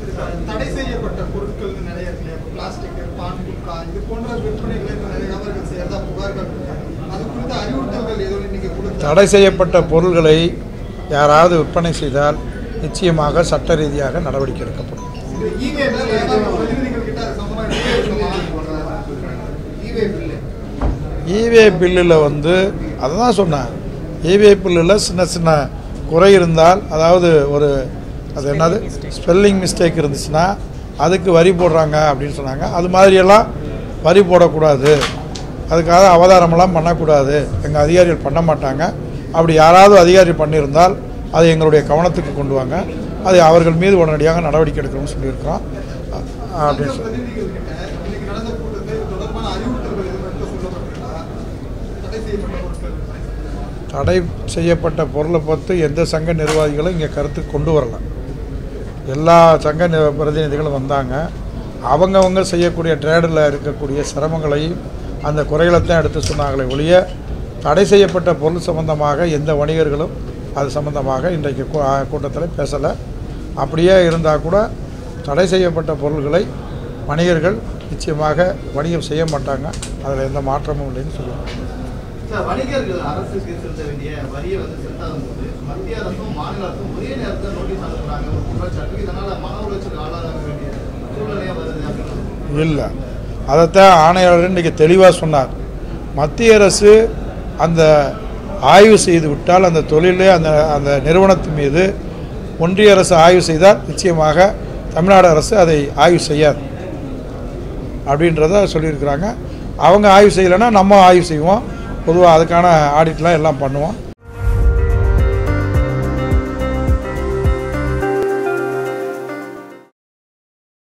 தடை செய்யப்பட்ட பொருட்கள் நிறைய இருக்கு இல்லையா பிளாஸ்டிக் பான் குட்கா இது போன்ற விற்பனைகளை இப்ப நிறைய நபர்கள் செய்யறதா புகார்கள் இருக்கு அது குறித்த அறிவுறுத்தல்கள் எதுவும் இன்னைக்கு கொடுத்தா தடை செய்யப்பட்ட பொருள்களை யாராவது விற்பனை செய்தால் நிச்சயமாக சட்ட ரீதியாக நடவடிக்கை எடுக்கப்படும் இந்த ஈவே பிரதிநிதிகள் கிட்ட அது சம்பந்தமா ஈவே பில்லு இவே பில்லில் வந்து அதை தான் சொன்னேன் இவே பில்லில் சின்ன சின்ன குறை இருந்தால் அதாவது ஒரு அது என்னது ஸ்பெல்லிங் மிஸ்டேக் இருந்துச்சுன்னா அதுக்கு வரி போடுறாங்க அப்படின்னு சொன்னாங்க அது மாதிரியெல்லாம் வரி போடக்கூடாது அதுக்காக அவதாரமெல்லாம் பண்ணக்கூடாது எங்கள் அதிகாரிகள் பண்ண மாட்டாங்க அப்படி யாராவது அதிகாரி பண்ணியிருந்தால் அதை எங்களுடைய கவனத்துக்கு கொண்டு வாங்க அதை அவர்கள் மீது உடனடியாக நடவடிக்கை எடுக்கணும்னு சொல்லியிருக்கிறோம் அ- அப்படின்னு சொல்லி பிரதிநிதிகள் கிட்ட இன்னைக்கு நடந்த கூட்டத்தில் இது தொடர்பான அறிவுறுத்தல்கள் எதுவும் எடுத்து சொல்லப்பட்டிருக்கா தடை செய்யப்பட்ட பொருட்கள் விற்பனை தடை செய்யப்பட்ட பொருளை பார்த்து எந்த சங்க நிர்வாகிகளும் இங்கே கருத்து கொண்டு வரல எல்லா சங்க நி- பிரதிநிதிகளும் வந்தாங்க அவங்கவங்க செய்யக்கூடிய ட்ரேடில் இருக்கக்கூடிய சிரமங்களையும் அந்த குறைகளைத்தான் எடுத்து சொன்னாங்களே ஒழிய தடை செய்யப்பட்ட பொருள் சம்பந்தமாக எந்த வணிகர்களும் அது சம்பந்தமாக இன்றைக்கு கூட்டத்தில் பேசலை அப்படியே இருந்தால் கூட தடை செய்யப்பட்ட பொருள்களை வணிகர்கள் நிச்சயமாக வணிகம் செய்ய மாட்டாங்க அதில் எந்த மாற்றமும் இல்லைன்னு சொல்லுவாங்க சார் வணிகர்கள் அரசுக்கு செலுத்த வேண்டிய வரியை வந்து செலுத்தாத போது மத்திய அரசும் மாநில அரசும் ஒரே நேரத்தில் நோட்டீஸ் அனுப்புறாங்க ஒரு குற்றச்சாட்டு இதனால மன உளைச்சல் ஆளாக வேண்டிய சூழ்நிலையா வருது அப்படின்னு இல்லை அதைத்தான் ஆணையாளர் இன்றைக்கி தெளிவாக சொன்னார் மத்திய அரசு அந்த ஆய்வு செய்து விட்டால் அந்த தொழிலே அந்த அந்த நிறுவனத்தின் மீது ஒன்றிய அரசு ஆய்வு செய்தால் நிச்சயமாக தமிழ்நாடு அரசு அதை ஆய்வு செய்யாது அப்படின்றத சொல்லியிருக்கிறாங்க அவங்க ஆய்வு செய்யலைன்னா நம்ம ஆய்வு செய்வோம் பொதுவாக அதுக்கான ஆடிட்லாம் எல்லாம் பண்ணுவோம்